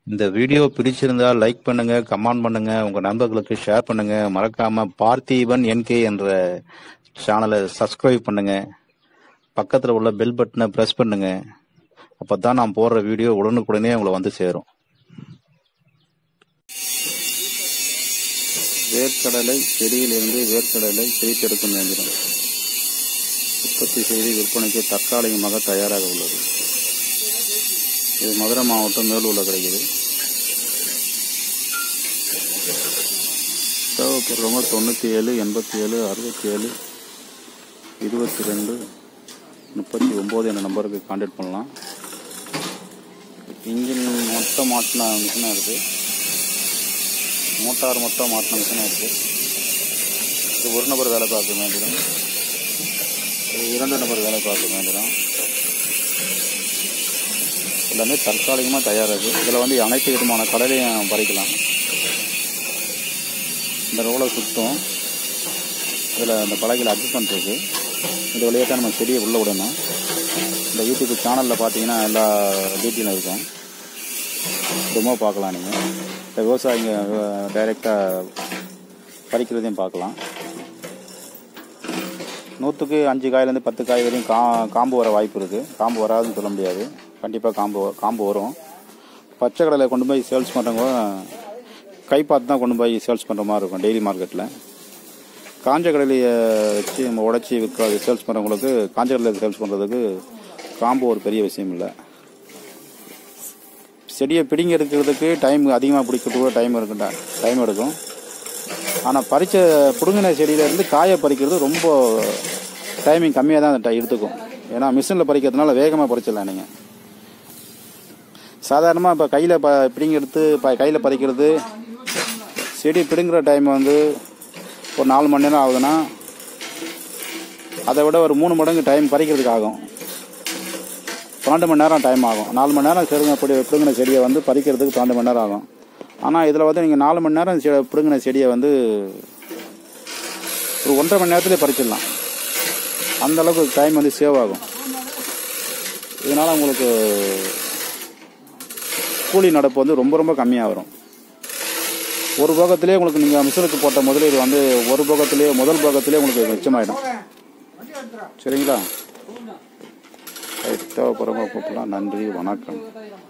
இந்த வீடியோ பிடிச்சிருந்தா லைக் பண்ணுங்க கமெண்ட் பண்ணுங்க உங்க நண்பர்களுக்கு ஷேர் பண்ணுங்க மறக்காம பார்த்திபன் என்கே என்ற சேனலை சப்ஸ்கிரைப் பண்ணுங்க பக்கத்தில் உள்ள பெல் பட்டனை ப்ரெஸ் பண்ணுங்க அப்பதான் நான் போடுற வீடியோ உடனுக்குடனே உங்களை வந்து சேரும் வேர்க்கடலை செடியிலிருந்து வேர்க்கடலை பிரித்தெடுக்கும் இயந்திரம் உற்பத்தி செய்து விற்பனைக்கு தற்காலிகமாக தயாராக உள்ளது இது மதுரை மாவட்டம் மேலூரில் கிடைக்குது தேவைப்படுறவங்க தொண்ணூற்றி ஏழு எண்பத்தி ஏழு அறுபத்தி ஏழு இருபத்தி ரெண்டு முப்பத்தி ஒம்பது என்ற நம்பருக்கு கான்டாக்ட் பண்ணலாம் இன்ஜின் மொத்தம் மாட்டின மிஷினாக இருக்குது மோட்டார் மொத்தம் மாட்டின மிஷினாக இருக்குது இது ஒரு நபர் வேலை பார்க்க வேண்டியதும் இது இரண்டு நபர் வேலை பார்க்க வேண்டியதும் எல்லாமே தற்காலிகமாக தயாராகுது இதில் வந்து அனைத்து விதமான கடலையும் பறிக்கலாம் இந்த ரோலை சுத்தம் இதில் இந்த பலகையில் அட்ஜஸ்ட்மெண்ட் இருக்குது இது வழியாக தான் நம்ம செடியை உள்ளே விடணும் இந்த யூடியூப் சேனலில் பார்த்தீங்கன்னா எல்லா டீட்டெயிலும் இருக்கும் டெமோ பார்க்கலாம் நீங்கள் இந்த விவசாயிங்க டைரெக்டாக பறிக்கிறதையும் பார்க்கலாம் நூற்றுக்கு அஞ்சு காயிலேருந்து பத்து காய் வரையும் கா காம்பு வர வாய்ப்பு இருக்குது காம்பு வராதுன்னு சொல்ல முடியாது கண்டிப்பாக காம்பு காம்பு வரும் பச்சை கடலை கொண்டு போய் சேல்ஸ் பண்ணுறவங்க கை பார்த்து தான் கொண்டு போய் சேல்ஸ் பண்ணுற மாதிரி இருக்கும் டெய்லி மார்க்கெட்டில் காஞ்ச கடலையை வச்சு நம்ம உடச்சி விற்க சேல்ஸ் பண்ணுறவங்களுக்கு காஞ்ச கடலை சேல்ஸ் பண்ணுறதுக்கு காம்பு ஒரு பெரிய விஷயம் இல்லை செடியை பிடிங்க இருக்கிறதுக்கு டைம் அதிகமாக பிடிக்கிறதுக்கு டைம் இருக்குண்டா டைம் எடுக்கும் ஆனால் பறித்த பிடுங்கின செடியிலேருந்து காயை பறிக்கிறது ரொம்ப டைமிங் கம்மியாக தான் அந்த எடுத்துக்கும் ஏன்னா மிஷினில் பறிக்கிறதுனால வேகமாக பறிச்சிடலாம் நீங்கள் சாதாரணமாக இப்போ கையில் ப பிடிங்கிறது இப்போ கையில் பறிக்கிறது செடி பிடுங்குற டைம் வந்து ஒரு நாலு மணி நேரம் ஆகுதுன்னா அதை விட ஒரு மூணு மடங்கு டைம் பறிக்கிறதுக்கு ஆகும் பன்னெண்டு மணி நேரம் டைம் ஆகும் நாலு மணி நேரம் செருங்க பிடி பிடுங்கின செடியை வந்து பறிக்கிறதுக்கு பன்னெண்டு மணி நேரம் ஆகும் ஆனால் இதில் வந்து நீங்கள் நாலு மணி நேரம் செ பிடுங்கின செடியை வந்து ஒரு ஒன்றரை மணி நேரத்துலேயே பறிச்சிடலாம் அந்த அளவுக்கு டைம் வந்து சேவ் ஆகும் இதனால் உங்களுக்கு கூலி நடப்பு வந்து ரொம்ப ரொம்ப கம்மியாக வரும் ஒரு போகத்திலே உங்களுக்கு நீங்கள் மிஷினுக்கு போட்ட முதலீடு வந்து ஒரு போகத்திலே முதல் போகத்திலே உங்களுக்கு மிச்சமாயிடும் சரிங்களா தேவைப்படுறவங்க கூப்பிடலாம் நன்றி வணக்கம்